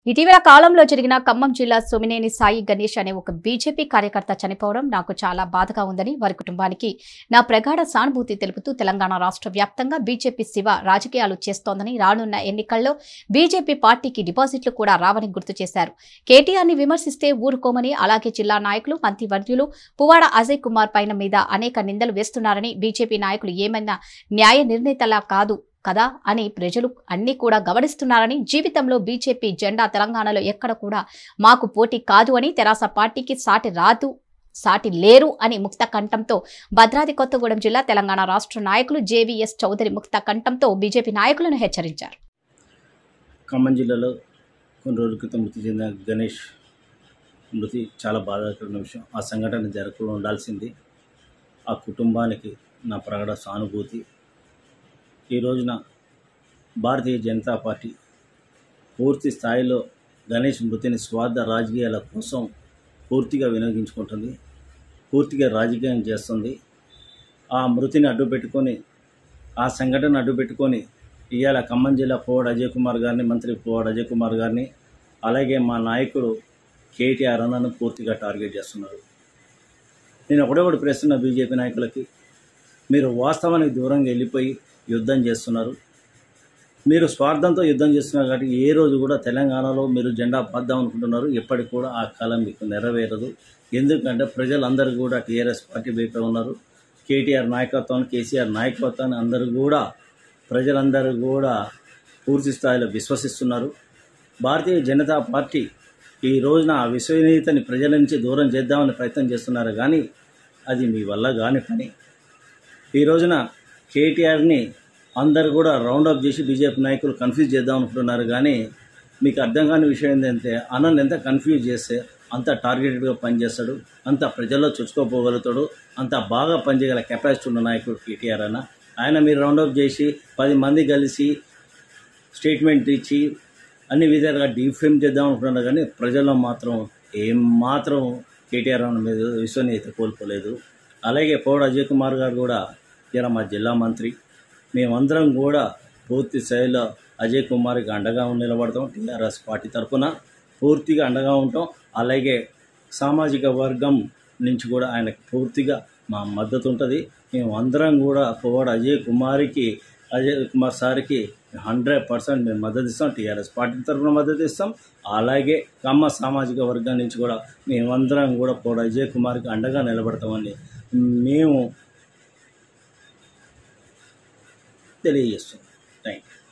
ఇటీవల కాలంలో జరిగిన ఖమ్మం జిల్లా సోమినేని సాయి గణేష్ అనే ఒక బీజేపీ కార్యకర్త చనిపోవడం నాకు చాలా బాధగా ఉందని వారి కుటుంబానికి నా ప్రగాఢ సానుభూతి తెలుపుతూ తెలంగాణ రాష్ట్ర వ్యాప్తంగా బీజేపీ శివ రాజకీయాలు చేస్తోందని రానున్న ఎన్నికల్లో బీజేపీ పార్టీకి డిపాజిట్లు కూడా రావని గుర్తు చేశారు కేటీఆర్ ని విమర్శిస్తే ఊరుకోమని అలాగే జిల్లా నాయకులు మంత్రివర్యులు పువ్వాడ అజయ్ కుమార్ పైన మీద అనేక నిందలు వేస్తున్నారని బీజేపీ నాయకులు ఏమైనా న్యాయ నిర్ణేతలా కాదు కదా అని ప్రజలు అన్ని కూడా గమనిస్తున్నారని జీవితంలో బీజేపీ జెండా తెలంగాణలో ఎక్కడ కూడా మాకు పోటీ కాదు అని తెరాస పార్టీకి సాటి రాదు సాటి లేరు అని ముక్త కంఠంతో భద్రాద్రి కొత్తగూడెం జిల్లా తెలంగాణ రాష్ట్ర నాయకులు జేవీఎస్ చౌదరి ముక్త కంఠంతో బీజేపీ నాయకులను హెచ్చరించారు ఖమ్మం జిల్లాలో కొన్ని రోజుల క్రితం మృతి చెందిన గణేష్ మృతి చాలా బాధాకరమైన విషయం ఆ సంఘటన జరగకుండా ఉండాల్సింది ఆ కుటుంబానికి నా ప్రగాఢ సానుభూతి ఈ రోజున భారతీయ జనతా పార్టీ పూర్తి స్థాయిలో గణేష్ మృతిని స్వార్థ రాజకీయాల కోసం పూర్తిగా వినియోగించుకుంటుంది పూర్తిగా రాజకీయం చేస్తుంది ఆ మృతిని అడ్డుపెట్టుకొని ఆ సంఘటన అడ్డుపెట్టుకొని ఇవాళ ఖమ్మం జిల్లా పోవాడు అజయ్ కుమార్ గారిని మంత్రి పోవాడు అజయ్ కుమార్ గారిని అలాగే మా నాయకుడు కేటీఆర్ అన్నను పూర్తిగా టార్గెట్ చేస్తున్నారు నేను ఒకటే ఒకటి ప్రశ్న బీజేపీ నాయకులకి మీరు వాస్తవానికి దూరంగా వెళ్ళిపోయి యుద్ధం చేస్తున్నారు మీరు స్వార్థంతో యుద్ధం చేస్తున్నారు కాబట్టి ఏ రోజు కూడా తెలంగాణలో మీరు జెండా పాద్దాం అనుకుంటున్నారు ఎప్పటికి కూడా ఆ కాలం మీకు నెరవేరదు ఎందుకంటే ప్రజలందరూ కూడా టీఆర్ఎస్ పార్టీ వైపే ఉన్నారు కేటీఆర్ నాయకత్వాన్ని కేసీఆర్ నాయకత్వాన్ని అందరూ కూడా ప్రజలందరూ కూడా పూర్తి స్థాయిలో విశ్వసిస్తున్నారు భారతీయ జనతా పార్టీ ఈ రోజున ఆ విశ్వనీయతని ప్రజల నుంచి దూరం చేద్దామని ప్రయత్నం చేస్తున్నారు కానీ అది మీ వల్ల కాని పని ఈ రోజున కేటీఆర్ని అందరు కూడా రౌండప్ చేసి బీజేపీ నాయకులు కన్ఫ్యూజ్ చేద్దాం అనుకుంటున్నారు కానీ మీకు అర్థం కాని విషయం ఏంటంటే అన్నని ఎంత కన్ఫ్యూజ్ చేస్తే అంత టార్గెటెడ్గా పనిచేస్తాడు అంత ప్రజల్లో చుచ్చుకోపోగలుగుతాడు అంత బాగా పనిచేయగల కెపాసిటీ ఉన్న నాయకుడు కేటీఆర్ అన్న ఆయన మీరు రౌండప్ చేసి పది మంది కలిసి స్టేట్మెంట్ ఇచ్చి అన్ని విధాలుగా డిఫేమ్ చేద్దాం అనుకుంటున్నారు కానీ ప్రజల్లో మాత్రం ఏం మాత్రం కేటీఆర్ అన్న మీద విశ్వనీయత కోల్పోలేదు అలాగే పౌడ అజయ్ కుమార్ గారు కూడా ఇలా మా జిల్లా మంత్రి మేమందరం కూడా పూర్తి స్థాయిలో అజయ్ కుమార్కి అండగా నిలబడతాం టీఆర్ఎస్ పార్టీ తరఫున పూర్తిగా అండగా ఉంటాం అలాగే సామాజిక వర్గం నుంచి కూడా ఆయనకు పూర్తిగా మా మద్దతు ఉంటుంది మేము అందరం కూడా పువ్వాడ అజయ్ కుమార్కి అజయ్ కుమార్ సార్కి హండ్రెడ్ పర్సెంట్ మేము మద్దతు ఇస్తాం టీఆర్ఎస్ పార్టీ తరఫున మద్దతు ఇస్తాం అలాగే కమ్మ సామాజిక వర్గం నుంచి కూడా మేమందరం కూడా పువ్వాడ అజయ్ కుమార్కి అండగా నిలబడతామని మేము తెలియజేస్తున్నాం థ్యాంక్ యూ